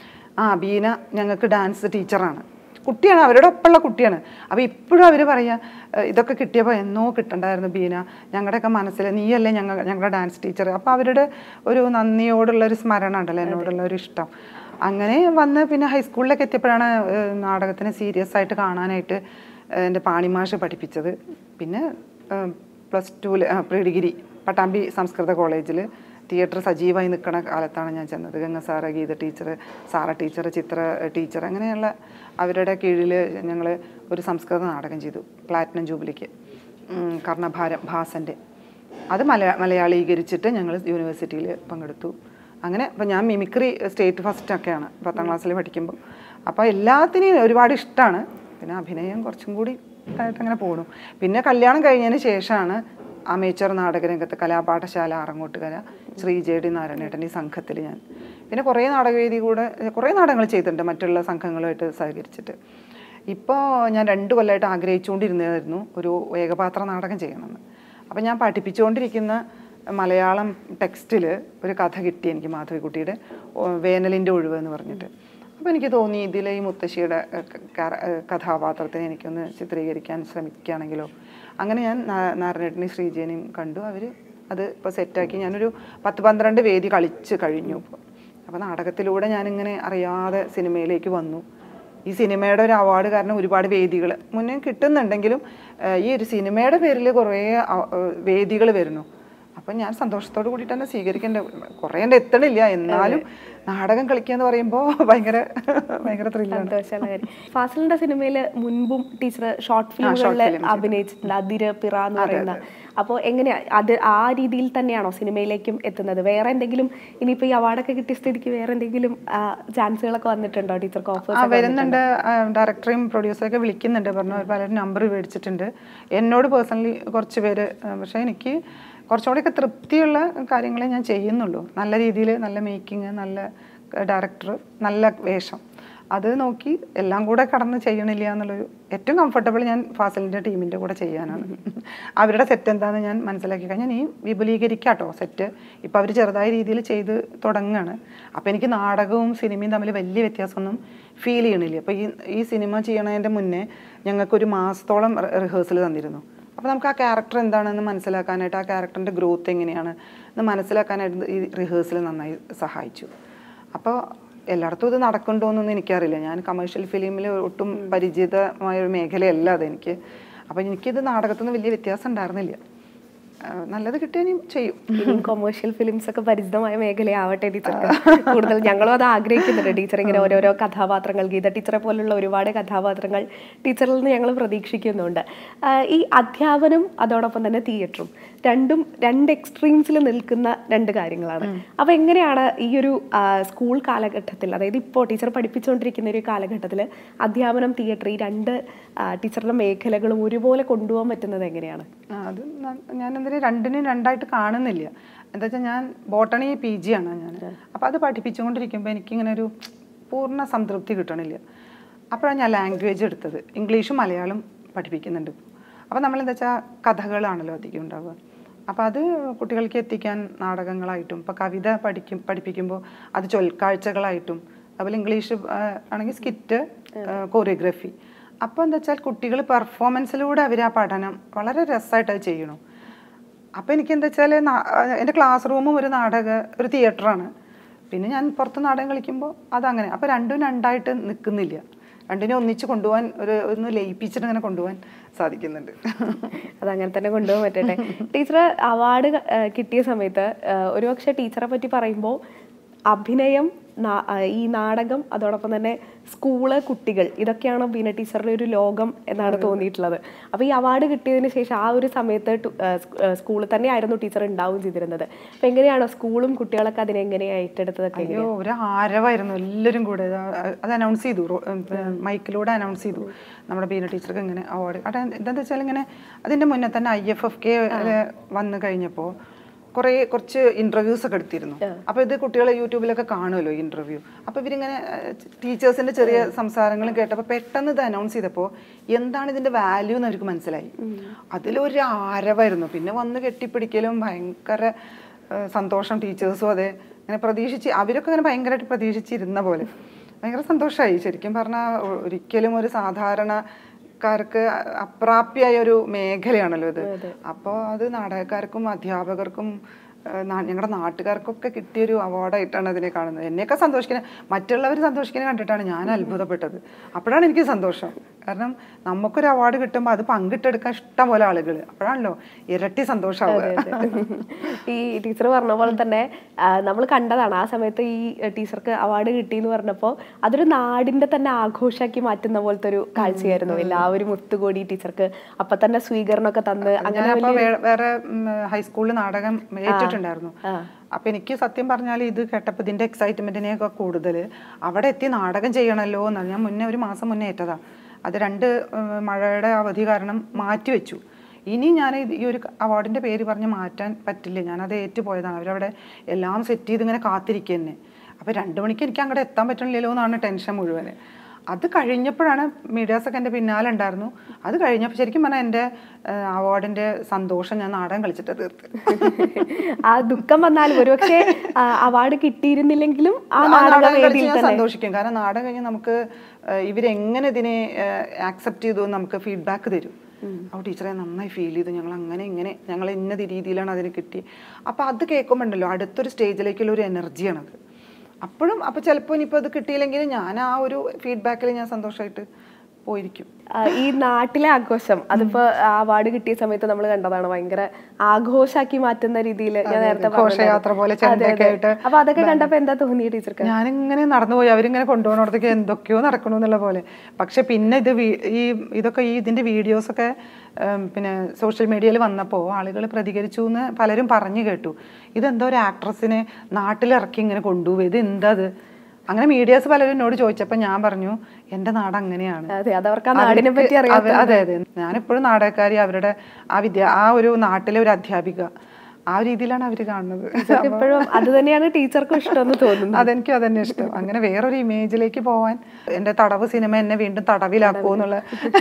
ആ ബീന ഞങ്ങൾക്ക് ഡാൻസ് ടീച്ചറാണ് കുട്ടിയാണ് അവരുടെ ഒപ്പമുള്ള കുട്ടിയാണ് അപ്പോൾ ഇപ്പോഴും അവർ പറയാ "ഏഹ് ഇതൊക്കെ കിട്ടിയപ്പോൾ എന്നോ കിട്ടണ്ടായിരുന്നു ബീന ഞങ്ങളുടെയൊക്കെ മനസ്സിൽ നീയല്ലേ ഞങ്ങൾ ഞങ്ങളുടെ ഡാൻസ് ടീച്ചർ അപ്പോൾ അവരുടെ ഒരു നന്ദിയോടുള്ള ഒരു സ്മരണ ഉണ്ടല്ലോ എന്നോടുള്ള ഒരു ഇഷ്ടം അങ്ങനെ വന്ന് പിന്നെ ഹൈസ്കൂളിലൊക്കെ എത്തിയപ്പോഴാണ് ഏഹ് നാടകത്തിനെ സീരിയസ് ആയിട്ട് കാണാനായിട്ട് ഏഹ് എൻ്റെ പാണിമാഷ് പഠിപ്പിച്ചത് പിന്നെ പ്ലസ് ടുവിൽ പ്രീ ഡിഗ്രി പട്ടാമ്പി സംസ്കൃത കോളേജിൽ തിയേറ്റർ സജീവമായി നിൽക്കുന്ന കാലത്താണ് ഞാൻ ചെന്നത് Ganga sir Geetha teacher Sara teacher Chithra teacher അങ്ങനെയുള്ള അവരുടെ കീഴിൽ ഞങ്ങൾ ഒരു സംസ്കൃത നാടകം ചെയ്തു പ്ലാറ്റിനം ജൂബിലിക്ക് ഉം, കർണഭാരം ഭാസൻ്റെ അത് മലയാ മലയാളീകരിച്ചിട്ട് ഞങ്ങൾ യൂണിവേഴ്സിറ്റിയിൽ പങ്കെടുത്തു അങ്ങനെ അപ്പോൾ ഞാൻ മിമിക്രി സ്റ്റേറ്റ് ഫസ്റ്റ് ഒക്കെയാണ് പത്താം ക്ലാസ്സിൽ പഠിക്കുമ്പോൾ അപ്പോൾ എല്ലാത്തിനെയും ഒരുപാട് ഇഷ്ടമാണ് പിന്നെ അഭിനയം കുറച്ചും കൂടി ആയിട്ട് അങ്ങനെ പോകണം പിന്നെ കല്യാണം കഴിഞ്ഞതിന് ശേഷമാണ് അമേച്ചർ നാടകരംഗത്ത് കലാപാഠശാല ആറങ്ങോട്ടുകര ശ്രീ ജെ ഡി നാരായണേട്ടൻ്റെ ഈ സംഘത്തിൽ ഞാൻ പിന്നെ കുറേ നാടകവേദി കൂടെ കുറേ നാടകങ്ങൾ ചെയ്തിട്ടുണ്ട് മറ്റുള്ള സംഘങ്ങളുമായിട്ട് സഹകരിച്ചിട്ട് ഇപ്പോൾ ഞാൻ രണ്ട് കൊല്ലമായിട്ട് ആഗ്രഹിച്ചുകൊണ്ടിരുന്നായിരുന്നു ഒരു ഏകപാത്ര നാടകം ചെയ്യണമെന്ന് അപ്പം ഞാൻ പഠിപ്പിച്ചുകൊണ്ടിരിക്കുന്ന മലയാളം ടെക്സ്റ്റിൽ ഒരു കഥ കിട്ടി എനിക്ക് മാധവിക്കുട്ടിയുടെ ഓ, വേനലിൻ്റെ ഒഴിവ് എന്ന് പറഞ്ഞിട്ട് അപ്പോൾ എനിക്ക് തോന്നി ഇതിലെ ഈ മുത്തശ്ശിയുടെ ഏഹ്, ക- കാര- ഏഹ്, കഥാപാത്രത്തിനെ എനിക്കൊന്ന് ചിത്രീകരിക്കാൻ ശ്രമിക്കുകയാണെങ്കിലോ അങ്ങനെ ഞാൻ നാ- നാരായണേട്ടനെയും ശ്രീജേനെയും കണ്ടു അവർ അത് ഇപ്പോൾ സെറ്റാക്കി ഞാനൊരു പത്ത് പന്ത്രണ്ട് വേദി കളിച്ച് കഴിഞ്ഞു ഇപ്പോൾ അപ്പോൾ നാടകത്തിലൂടെ ഞാനിങ്ങനെ അറിയാതെ സിനിമയിലേക്ക് വന്നു ഈ സിനിമയുടെ ഒരു അവാർഡ് കാരണം ഒരുപാട് വേദികൾ മുന്നേ കിട്ടുന്നുണ്ടെങ്കിലും ഏഹ്, ഈ ഒരു സിനിമയുടെ പേരിൽ കുറേ വേദികൾ വരുന്നു അപ്പം ഞാൻ സന്തോഷത്തോട് കൂടി തന്നെ സ്വീകരിക്കേണ്ട കുറേ എൻ്റെ എത്തണില്ല എന്നാലും നാടകം കളിക്കുക എന്ന് പറയുമ്പോൾ ഭയങ്കര ഭയങ്കര ത്രില്ലാണ് സന്തോഷമുള്ള കാര്യം ഫാസിലിന്റെ സിനിമയിൽ മുൻപും ടീച്ചർ ഷോർട്ട് ഫിലിമുകളിൽ അഭിനയിച്ചിട്ടുണ്ട് അതിര് പിറ എന്ന് പറയുന്ന അപ്പോൾ എങ്ങനെയാ അത് ആ രീതിയിൽ തന്നെയാണോ സിനിമയിലേക്കും എത്തുന്നത് വേറെ എന്തെങ്കിലും ഇനിയിപ്പോൾ ഈ അവാർഡൊക്കെ കിട്ടിയ സ്ഥിതിക്ക് വേറെ എന്തെങ്കിലും ചാൻസുകളൊക്കെ വന്നിട്ടുണ്ടോ ടീച്ചർക്ക് ആ ഓഫേഴ്സ് വരുന്നുണ്ട് ഡയറക്ടറെയും പ്രൊഡ്യൂസറൊക്കെ വിളിക്കുന്നുണ്ട് പറഞ്ഞു അവർ പലരും നമ്പർ മേടിച്ചിട്ടുണ്ട് എന്നോട് പേഴ്സണലി കുറച്ച് പേര് ആ, പക്ഷേ എനിക്ക് കുറച്ചുകൂടെയൊക്കെ തൃപ്തിയുള്ള കാര്യങ്ങളെ ഞാൻ ചെയ്യുന്നുള്ളൂ നല്ല രീതിയിൽ നല്ല മേക്കിംഗ് നല്ല ഡയറക്ടർ നല്ല വേഷം അത് നോക്കി എല്ലാം കൂടെ കടന്ന് ചെയ്യണില്ല എന്നുള്ളൊരു ഏറ്റവും കംഫർട്ടബിൾ ഞാൻ ഫാസിലിൻ്റെ ടീമിൻ്റെ കൂടെ ചെയ്യാനാണ് അവരുടെ സെറ്റ് എന്താണെന്ന് ഞാൻ മനസ്സിലാക്കി കഴിഞ്ഞാൽ ഈ വിപുലീകരിക്കാട്ടോ സെറ്റ് ഇപ്പോൾ അവർ ചെറുതായ രീതിയിൽ ചെയ്ത് തുടങ്ങുകയാണ് അപ്പോൾ എനിക്ക് നാടകവും സിനിമയും തമ്മിൽ വലിയ വ്യത്യാസമൊന്നും ഫീൽ ചെയ്യണില്ല അപ്പോൾ ഈ ഈ സിനിമ ചെയ്യണതിൻ്റെ മുന്നേ ഞങ്ങൾക്കൊരു മാസത്തോളം റിഹേഴ്സൽ തന്നിരുന്നു അപ്പോൾ നമുക്ക് ആ ക്യാരക്ടർ എന്താണെന്ന് മനസ്സിലാക്കാനായിട്ട് ആ ക്യാരക്ടറിൻ്റെ ഗ്രോത്ത് എങ്ങനെയാണ് എന്ന് മനസ്സിലാക്കാനായിട്ട് ഈ റിഹേഴ്സൽ നന്നായി സഹായിച്ചു അപ്പോൾ എല്ലായിടത്തും ഇത് നടക്കുന്നുണ്ടോ എന്നൊന്നും എനിക്കറിയില്ല ഞാൻ കമേഴ്ഷ്യൽ ഫിലിമിൽ ഒട്ടും പരിചിതമായ ഒരു മേഖലയല്ല അതെനിക്ക് അപ്പോൾ എനിക്കിത് നാടകത്തിൽ നിന്ന് വലിയ വ്യത്യാസം ഉണ്ടായിരുന്നില്ല ആ, നല്ലത് കിട്ടിയാൽ ഇനിയും ചെയ്യും ഇനിയും കൊമേഴ്ഷ്യൽ ഫിലിംസ് ഒക്കെ പരിചിതമായ മേഖലയാവട്ടെ ടീച്ചർക്ക് കൂടുതൽ ഞങ്ങളും അത് ആഗ്രഹിക്കുന്നുണ്ട് ടീച്ചർ ഇങ്ങനെ ഓരോരോ കഥാപാത്രങ്ങൾ ഗീത ടീച്ചറെ പോലുള്ള ഒരുപാട് കഥാപാത്രങ്ങൾ ടീച്ചറിൽ നിന്ന് ഞങ്ങൾ പ്രതീക്ഷിക്കുന്നുണ്ട് ആഹ് ഈ അധ്യാപനം അതോടൊപ്പം തന്നെ തിയേറ്ററും രണ്ടും രണ്ട് എക്സ്ട്രീംസിൽ നിൽക്കുന്ന രണ്ട് കാര്യങ്ങളാണ് അപ്പൊ എങ്ങനെയാണ് ഈ ഒരു ആഹ് സ്കൂൾ കാലഘട്ടത്തിൽ അതായത് ഇപ്പോൾ ടീച്ചർ പഠിപ്പിച്ചുകൊണ്ടിരിക്കുന്ന ഒരു കാലഘട്ടത്തിൽ അധ്യാപനം തിയേറ്റർ ഈ രണ്ട് ആഹ് ടീച്ചറുടെ മേഖലകളും ഒരുപോലെ കൊണ്ടുപോകാൻ പറ്റുന്നത് എങ്ങനെയാണ് ആ, അത് ന- ഞാനെന്ത് ഇവർ രണ്ടിനും രണ്ടായിട്ട് കാണുന്നില്ല എന്താ വെച്ചാൽ ഞാൻ ബോട്ടണി പി ജി ആണ് ഞാൻ അപ്പോൾ അത് പഠിപ്പിച്ചുകൊണ്ടിരിക്കുമ്പോൾ എനിക്കിങ്ങനെ ഒരു പൂർണ്ണ സംതൃപ്തി കിട്ടണില്ല അപ്പോഴാണ് ഞാൻ ലാംഗ്വേജ് എടുത്തത് ഇംഗ്ലീഷും മലയാളം പഠിപ്പിക്കുന്നുണ്ട് അപ്പോൾ നമ്മൾ എന്താ വെച്ചാൽ കഥകളാണല്ലോ അധികം ഉണ്ടാവുക അപ്പോൾ അത് കുട്ടികൾക്ക് എത്തിക്കാൻ നാടകങ്ങളായിട്ടും ഇപ്പോൾ കവിത പഠിക്കും പഠിപ്പിക്കുമ്പോൾ അത് ചൊൽക്കാഴ്ചകളായിട്ടും അതുപോലെ ഇംഗ്ലീഷ് ആ, ആണെങ്കിൽ സ്കിറ്റ് കോറിയോഗ്രഫി അപ്പോൾ എന്താ വെച്ചാൽ കുട്ടികൾ പെർഫോമൻസിലൂടെ അവർ ആ പഠനം വളരെ രസമായിട്ട് അത് ചെയ്യണം അപ്പോൾ എനിക്ക് എന്താ വെച്ചാൽ എൻ്റെ ക്ലാസ് റൂമും ഒരു നാടക ഒരു തിയേറ്ററാണ് പിന്നെ ഞാൻ പുറത്ത് നാടകം കളിക്കുമ്പോൾ അതങ്ങനെ അപ്പോൾ രണ്ടും രണ്ടായിട്ട് നിൽക്കുന്നില്ല രണ്ടിനെ ഒന്നിച്ച് കൊണ്ടുപോകാൻ ഒരു ഒന്ന് ലയിപ്പിച്ചിട്ട് ഇങ്ങനെ കൊണ്ടുപോകാൻ സാധിക്കുന്നുണ്ട് അതങ്ങനെ തന്നെ കൊണ്ടുപോകാൻ പറ്റട്ടെ ടീച്ചർ അവാർഡ് കിട്ടിയ സമയത്ത് ആ, ഒരുപക്ഷെ ടീച്ചറെ പറ്റി പറയുമ്പോൾ അഭിനയം നാ- ആ, ഈ നാടകം അതോടൊപ്പം തന്നെ സ്കൂള് കുട്ടികൾ ഇതൊക്കെയാണ് ബീന ടീച്ചറുടെ ഒരു ലോകം എന്നാണ് തോന്നിയിട്ടുള്ളത് അപ്പോൾ ഈ അവാർഡ് കിട്ടിയതിന് ശേഷം ആ ഒരു സമയത്ത് ടു- ആ, സ്- ആ, സ്കൂളിൽ തന്നെയായിരുന്നു ടീച്ചർ ഉണ്ടാവും ചെയ്തിരുന്നത് അപ്പോൾ എങ്ങനെയാണോ സ്കൂളും കുട്ടികളൊക്കെ അതിനെ എങ്ങനെയാണ് ഏറ്റെടുത്തതൊക്കെ അയ്യോ ഒരു ആരവായിരുന്നു എല്ലാവരും കൂടെ ഇത് അത് അനൗൺസ് ചെയ്തു റോ- ഉം, പിന്നെ മൈക്കിലൂടെ അനൗൺസ് ചെയ്തു നമ്മുടെ ബീന ടീച്ചർക്ക് ഇങ്ങനെ അവാർഡ് അവിടെ എന്താണെന്ന് വെച്ചാൽ ഇങ്ങനെ അതിൻ്റെ മുന്നേ തന്നെ ഐ എഫ് എഫ് കെ വന്നു കഴിഞ്ഞപ്പോൾ കുറേ കുറച്ച് ഇൻ്റർവ്യൂസ് ഒക്കെ എടുത്തിരുന്നു അപ്പോൾ ഇത് കുട്ടികൾ യൂട്യൂബിലൊക്കെ കാണുമല്ലോ ഇൻ്റർവ്യൂ അപ്പോൾ ഇവരിങ്ങനെ ടീച്ചേഴ്സിൻ്റെ ചെറിയ സംസാരങ്ങളും കേട്ടപ്പോൾ പെട്ടെന്ന് ഇത് അനൗൺസ് ചെയ്തപ്പോൾ എന്താണ് ഇതിൻ്റെ വാല്യൂ എന്ന് അവർക്ക് മനസ്സിലായി അതിലൊരു ആരവായിരുന്നു പിന്നെ വന്ന് കെട്ടിപ്പിടിക്കലും ഭയങ്കര ഏഹ് സന്തോഷം ടീച്ചേഴ്സും അതെ അങ്ങനെ പ്രതീക്ഷിച്ച് അവരൊക്കെ അങ്ങനെ ഭയങ്കരമായിട്ട് പ്രതീക്ഷിച്ചിരുന്ന പോലെ ഭയങ്കര സന്തോഷമായി ശരിക്കും പറഞ്ഞാൽ ഒരിക്കലും ഒരു സാധാരണക്കാർക്ക് അപ്രാപ്യായ ഒരു മേഖലയാണല്ലോ ഇത് അപ്പോൾ അത് നാടകക്കാർക്കും അധ്യാപകർക്കും ഞങ്ങളുടെ നാട്ടുകാർക്കൊക്കെ കിട്ടിയൊരു അവാർഡായിട്ടാണ് അതിനെ കാണുന്നത് എന്നെയൊക്കെ സന്തോഷിക്കുന്നത് മറ്റുള്ളവർ സന്തോഷിക്കുന്നത് കണ്ടിട്ടാണ് ഞാൻ അത്ഭുതപ്പെട്ടത് അപ്പോഴാണ് എനിക്ക് സന്തോഷം കാരണം നമുക്കൊരു അവാർഡ് കിട്ടുമ്പോൾ അത് പങ്കിട്ടെടുക്കാൻ ഇഷ്ടം പോലെ ആളുകൾ അപ്പോഴാണല്ലോ ഇരട്ടി സന്തോഷമാവുക ഈ ടീച്ചർ പറഞ്ഞ പോലെ തന്നെ നമ്മൾ കണ്ടതാണ് ആ സമയത്ത് ഈ ടീച്ചർക്ക് അവാർഡ് കിട്ടി എന്ന് പറഞ്ഞപ്പോൾ അതൊരു നാടിന്റെ തന്നെ ആഘോഷാക്കി മാറ്റുന്ന പോലത്തെ ഒരു കാഴ്ചയായിരുന്നു എല്ലാവരും ഒത്തുകൂടി ടീച്ചർക്ക് അപ്പൊ തന്നെ സ്വീകരണമൊക്കെ തന്ന് അങ്ങനെ ഞാൻ അപ്പൊ വേ- വേറെ ഹൈസ്കൂളിൽ നാടകം ഏറ്റിട്ടുണ്ടായിരുന്നു അപ്പൊ എനിക്ക് സത്യം പറഞ്ഞാൽ ഇത് കേട്ടപ്പോൾ ഇതിന്റെ എക്സൈറ്റ്മെന്റിനെയൊക്കെ കൂടുതൽ അവിടെ എത്തി നാടകം ചെയ്യണമല്ലോ എന്നാണ് ഞാൻ മുന്നേ ഒരു മാസം മുന്നേ ഏറ്റതാ അത് രണ്ട് ഉം, മഴയുടെ അവധി കാരണം മാറ്റിവെച്ചു ഇനി ഞാൻ ഇത് ഈ ഒരു അവാർഡിന്റെ പേര് പറഞ്ഞ് മാറ്റാൻ പറ്റില്ല ഞാനത് ഏറ്റുപോയതാണ് അവരവിടെ എല്ലാം സെറ്റ് ചെയ്ത് ഇങ്ങനെ കാത്തിരിക്കുക തന്നെ അപ്പോൾ രണ്ട് മണിക്ക് എനിക്ക് അങ്ങോട്ട് എത്താൻ പറ്റണില്ലല്ലോ എന്നാണ് ടെൻഷൻ മുഴുവൻ അത് കഴിഞ്ഞപ്പോഴാണ് മീഡിയാസൊക്കെ എൻ്റെ പിന്നാലെ ഉണ്ടായിരുന്നു അത് കഴിഞ്ഞപ്പോൾ ശരിക്കും പറഞ്ഞാൽ എൻ്റെ അവാർഡിൻ്റെ സന്തോഷം ഞാൻ നാടകം കളിച്ചിട്ട് തീർത്ത് ആ ദുഃഖം വന്നാലും ഒരുപക്ഷെ അവാർഡ് കിട്ടിയിരുന്നില്ലെങ്കിലും ആ ആ നാടക നാടകം കളിച്ച് വേദിയിൽ ഞാൻ തന്നെ സന്തോഷിക്കും കാരണം നാടകം കഴിഞ്ഞ് നമുക്ക് ഏഹ്, ഇവരെങ്ങനെ ഇതിനെ ആക്സെപ്റ്റ് ചെയ്തു എന്ന് നമുക്ക് ഫീഡ്ബാക്ക് തരും അപ്പോൾ ടീച്ചറെ നന്നായി ഫീൽ ചെയ്തു ഞങ്ങൾ അങ്ങനെ ഇങ്ങനെ ഞങ്ങൾ ഇന്ന രീതിയിലാണ് അതിന് കിട്ടി അപ്പോൾ അത് കേൾക്കുമ്പോണ്ടല്ലോ അടുത്തൊരു സ്റ്റേജിലേക്കുള്ള ഒരു എനർജിയാണത് അപ്പോഴും അപ്പോൾ ചിലപ്പോൾ ഇനിയിപ്പോൾ അത് കിട്ടിയില്ലെങ്കിൽ ഞാൻ ആ ഒരു ഫീഡ്ബാക്കിൽ ഞാൻ സന്തോഷമായിട്ട് പോയിരിക്കും ആ, ഈ നാട്ടിലെ ആഘോഷം അതിപ്പോ അവാർഡ് കിട്ടിയ സമയത്ത് നമ്മൾ കണ്ടതാണ് ഭയങ്കര ആഘോഷാക്കി മാറ്റുന്ന രീതിയിൽ ഞാൻ നേരത്തെ ഘോഷയാത്ര പോലെ പറഞ്ഞിട്ടുണ്ടായിരുന്നു. ചെണ്ടയൊക്കെ അതെ, അതെ. ആയിട്ട് അപ്പൊ അതൊക്കെ കണ്ടപ്പോ എന്താ തോന്നിയ ടീച്ചർക്ക് ഞാനിങ്ങനെ നടന്നുപോയി അവരിങ്ങനെ കൊണ്ടുപോകണടത്തേക്ക് എന്തൊക്കെയോ നടക്കണു എന്നുള്ള പോലെ പക്ഷെ പിന്നെ ഇത് വീ- ഈ ഇതൊക്കെ ഈ ഇതിൻ്റെ വീഡിയോസൊക്കെ പിന്നെ സോഷ്യൽ മീഡിയയിൽ വന്നപ്പോൾ ആളുകൾ പ്രതികരിച്ചു എന്ന് പലരും പറഞ്ഞു കേട്ടു ഇതെന്തോ ഒരു ആക്ട്രസിനെ നാട്ടിലിറക്കി ഇങ്ങനെ കൊണ്ടുപോയി ഇത് എന്താ അത് അങ്ങനെ മീഡിയാസ് പലരും എന്നോട് ചോദിച്ചപ്പോൾ ഞാൻ പറഞ്ഞു എൻ്റെ നാട് അങ്ങനെയാണ് അതെ അതവർക്ക് ആ നാടിനെ പറ്റി അവർക്ക് അറിയാം അവ- അതെ അതെ ഞാനെപ്പോഴും നാടകക്കാരി അവരുടെ ആ വിദ്യ ആ ഒരു നാട്ടിലെ ഒരു അധ്യാപിക ആ രീതിയിലാണ് അവർ കാണുന്നത് ഇപ്പോഴും അത് തന്നെയാണ് ടീച്ചർക്കും ഇഷ്ടമെന്ന് തോന്നുന്നു അതെനിക്കും അതന്നെ ഇഷ്ടം അങ്ങനെ വേറൊരു ഇമേജിലേക്ക് പോവാൻ എൻ്റെ തടവ് സിനിമ എന്നെ വീണ്ടും തടവിലാക്കുമോ എന്നുള്ള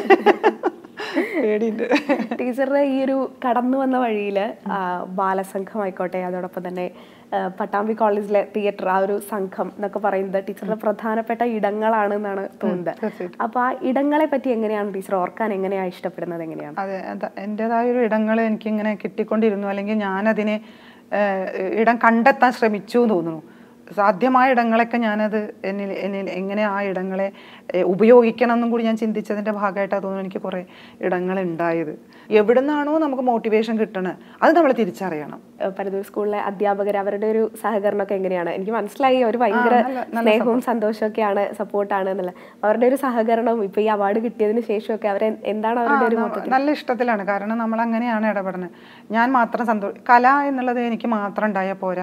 പേടിയുണ്ട് ടീച്ചറുടെ ഈ ഒരു കടന്നു വന്ന വഴിയിൽ ബാലസംഘമായിക്കോട്ടെ അതോടൊപ്പം തന്നെ ആ, പട്ടാമ്പി കോളേജിലെ തിയേറ്റർ ആ ഒരു സംഘം എന്നൊക്കെ പറയുന്നത് ടീച്ചറുടെ പ്രധാനപ്പെട്ട ഇടങ്ങളാണ് എന്നാണ് തോന്നുന്നത് അപ്പൊ ആ ഇടങ്ങളെ പറ്റി എങ്ങനെയാണ് ടീച്ചർ ഓർക്കാൻ എങ്ങനെയാണ് ഇഷ്ടപ്പെടുന്നത് എങ്ങനെയാണ് അതെ അത- എൻ്റെതായ ഒരു ഇടങ്ങൾ എനിക്കിങ്ങനെ കിട്ടിക്കൊണ്ടിരുന്നു അല്ലെങ്കിൽ ഞാനതിനെ ഏഹ്, ഇടം കണ്ടെത്താൻ ശ്രമിച്ചു എന്ന് തോന്നുന്നു സാധ്യമായ ഇടങ്ങളൊക്കെ ഞാനത് എന്നിൽ എന്നിൽ എങ്ങനെ ആ ഇടങ്ങളെ ഏഹ്, ഉപയോഗിക്കണം എന്നും കൂടി ഞാൻ ചിന്തിച്ചതിൻ്റെ ഭാഗമായിട്ടാണ് തോന്നുന്നു എനിക്ക് കുറേ ഇടങ്ങൾ ഉണ്ടായത് എവിടെ നിന്നാണോ നമുക്ക് മോട്ടിവേഷൻ കിട്ടണത് അത് നമ്മൾ തിരിച്ചറിയണം ഏഹ് പരദൂർ സ്കൂളിലെ അധ്യാപകർ അവരുടെ ഒരു സഹകരണമൊക്കെ എങ്ങനെയാണ് എനിക്ക് മനസ്സിലായി അവർ ഭയങ്കര നല്ല- നല്ല സ്നേഹവും സന്തോഷമൊക്കെയാണ് സപ്പോർട്ടാണ് എന്നുള്ളത് അവരുടെ ഒരു സഹകരണവും ഇപ്പൊ ഈ അവാർഡ് കിട്ടിയതിന് ശേഷമൊക്കെ അവരെ എന്താണ് അവരുടെ ഒരു ആ, ന- നല്ല ഇഷ്ടത്തിലാണ് കാരണം നമ്മൾ അങ്ങനെയാണ് ഇടപെടുന്നത് ഞാൻ മാത്രം സന്തോഷം കല എന്നുള്ളത് എനിക്ക് മാത്രം ഉണ്ടായാൽ പോരാ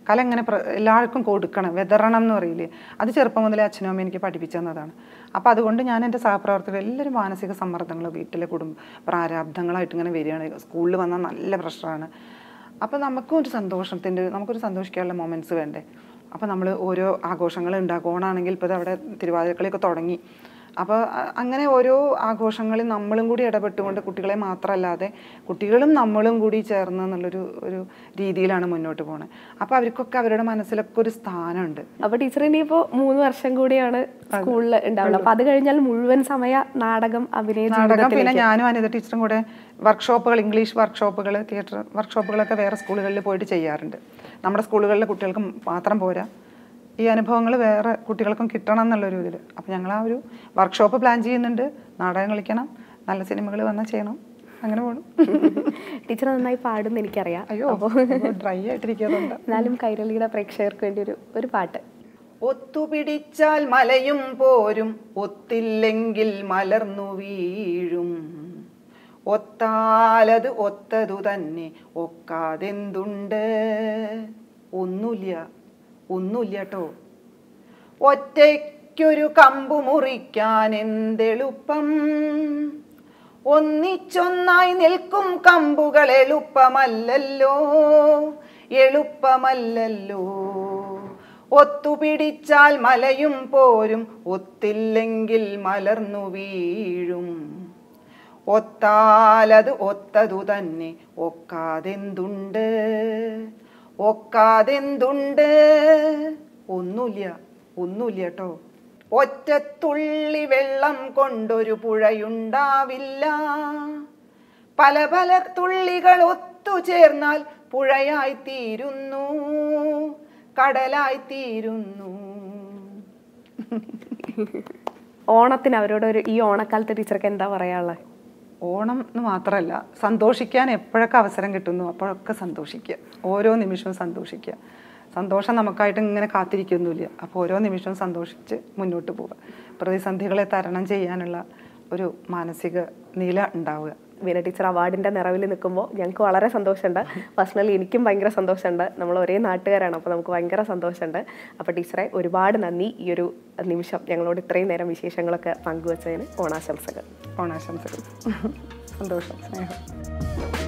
കല എങ്ങനെ പ്ര- എല്ലാവർക്കും കൊടുക്കണം വിതറണം എന്ന് പറയില്ലേ അത് ചെറുപ്പം മുതലേ അച്ഛനും അമ്മയും എനിക്ക് പഠിപ്പിച്ചു തന്നതാണ് അപ്പോൾ അതുകൊണ്ട് ഞാൻ എൻ്റെ സഹപ്രവർത്തകർ എല്ലാവരും മാനസിക സമ്മർദ്ദങ്ങൾ വീട്ടിലെ കുടുംബ പ്രാരാബ്ദങ്ങളായിട്ട് ഇങ്ങനെ വരികയാണ് സ്കൂളിൽ വന്നാൽ നല്ല പ്രഷറാണ് അപ്പോൾ നമുക്കും ഒരു സന്തോഷത്തിൻ്റെ നമുക്കൊരു സന്തോഷിക്കാനുള്ള മൊമെൻറ്റ്സ് വേണ്ടേ അപ്പോൾ നമ്മൾ ഓരോ ആഘോഷങ്ങൾ ഉണ്ടാക്കും ഓണാണെങ്കിൽ ഇപ്പോൾ അവിടെ തിരുവാതിരക്കളിയൊക്കെ തുടങ്ങി അപ്പോൾ അ- അങ്ങനെ ഓരോ ആഘോഷങ്ങളിൽ നമ്മളും കൂടി ഇടപെട്ടുകൊണ്ട് കുട്ടികളെ മാത്രമല്ലാതെ കുട്ടികളും നമ്മളും കൂടി ചേർന്ന് എന്നുള്ളൊരു ഒരു രീതിയിലാണ് മുന്നോട്ട് പോകുന്നത് അപ്പോൾ അവർക്കൊക്കെ അവരുടെ മനസ്സിലൊക്കെ ഒരു സ്ഥാനമുണ്ട് അപ്പൊ ടീച്ചർ ഇനിയിപ്പോ മൂന്ന് വർഷം കൂടിയാണ് സ്കൂളിൽ ഉണ്ടാവുള്ളത് അപ്പൊ അത് കഴിഞ്ഞാൽ മുഴുവൻ സമയ നാടകം അഭിനയ നാടകം പിന്നെ ഞാനും അനിത ടീച്ചറും കൂടെ വർക്ക്ഷോപ്പുകൾ ഇംഗ്ലീഷ് വർക്ക്ഷോപ്പുകൾ തിയേറ്റർ വർക്ക്ഷോപ്പുകളൊക്കെ വേറെ സ്കൂളുകളിൽ പോയിട്ട് ചെയ്യാറുണ്ട് നമ്മുടെ സ്കൂളുകളിലെ കുട്ടികൾക്ക് മാത്രം പോരാ ഈ അനുഭവങ്ങൾ വേറെ കുട്ടികൾക്കും കിട്ടണം എന്നുള്ളൊരു ഇതിൽ അപ്പോൾ ഞങ്ങൾ ആ ഒരു വർക്ക്ഷോപ്പ് പ്ലാൻ ചെയ്യുന്നുണ്ട് നാടകം കളിക്കണം നല്ല സിനിമകൾ വന്നാൽ ചെയ്യണം അങ്ങനെ പോകണം ടീച്ചർ നന്നായി പാടുന്ന എനിക്കറിയാം അയ്യോ ഡ്രൈ ആയിട്ടിരിക്കുന്നുണ്ട് എന്നാലും കൈരളിയുടെ പ്രേക്ഷകർക്ക് വേണ്ടി ഒരു ഒരു പാട്ട് ഒത്തുപിടിച്ചാൽ മലയും പോരും ഒത്തില്ലെങ്കിൽ മലർന്നു വീഴും ഒത്താലത് ഒത്തതു തന്നെ ഒക്കാതെന്തുണ്ട് ഒന്നുമില്ല ഒന്നുമില്ല കേട്ടോ ഒറ്റയ്ക്കൊരു കമ്പു മുറിക്കാൻ എന്തെളുപ്പം ഒന്നിച്ചൊന്നായി നിൽക്കും കമ്പുകൾ എളുപ്പമല്ലല്ലോ എളുപ്പമല്ലല്ലോ ഒത്തുപിടിച്ചാൽ മലയും പോരും ഒത്തില്ലെങ്കിൽ മലർന്നു വീഴും ഒത്താലത് ഒത്തതു തന്നെ ഒക്കാതെന്തുണ്ട് ഒക്കാതെന്തുണ്ട് ഒന്നുമില്ല ഒന്നുമില്ല കേട്ടോ ഒറ്റത്തുള്ളി വെള്ളം കൊണ്ടൊരു പുഴയുണ്ടാവില്ല പല പല തുള്ളികൾ ഒത്തുചേർന്നാൽ പുഴയായി തീരുന്നു കടലായി തീരുന്നു ഓണത്തിന് അവരോട് ഒരു ഈ ഓണക്കാലത്ത് ടീച്ചർക്ക് എന്താ പറയാനുള്ളത് ഓണം എന്ന് മാത്രമല്ല സന്തോഷിക്കാൻ എപ്പോഴൊക്കെ അവസരം കിട്ടുന്നു അപ്പോഴൊക്കെ സന്തോഷിക്കുക ഓരോ നിമിഷവും സന്തോഷിക്കുക സന്തോഷം നമുക്കായിട്ട് ഇങ്ങനെ കാത്തിരിക്കൊന്നുമില്ല അപ്പോൾ ഓരോ നിമിഷവും സന്തോഷിച്ച് മുന്നോട്ട് പോവുക പ്രതിസന്ധികളെ തരണം ചെയ്യാനുള്ള ഒരു മാനസിക നില ഉണ്ടാവുക വീണ ടീച്ചർ അവാർഡിന്റെ നിറവിൽ നിൽക്കുമ്പോൾ ഞങ്ങൾക്ക് വളരെ സന്തോഷമുണ്ട് പേഴ്സണലി എനിക്കും ഭയങ്കര സന്തോഷമുണ്ട് നമ്മൾ ഒരേ നാട്ടുകാരാണ് അപ്പോൾ നമുക്ക് ഭയങ്കര സന്തോഷമുണ്ട് അപ്പോൾ ടീച്ചറെ ഒരുപാട് നന്ദി ഈ ഒരു നിമിഷം ഞങ്ങളോട് ഇത്രയും നേരം വിശേഷങ്ങളൊക്കെ പങ്കുവച്ചതിന് ഓണാശംസകൾ ഓണാശംസകൾ സന്തോഷം സ്നേഹം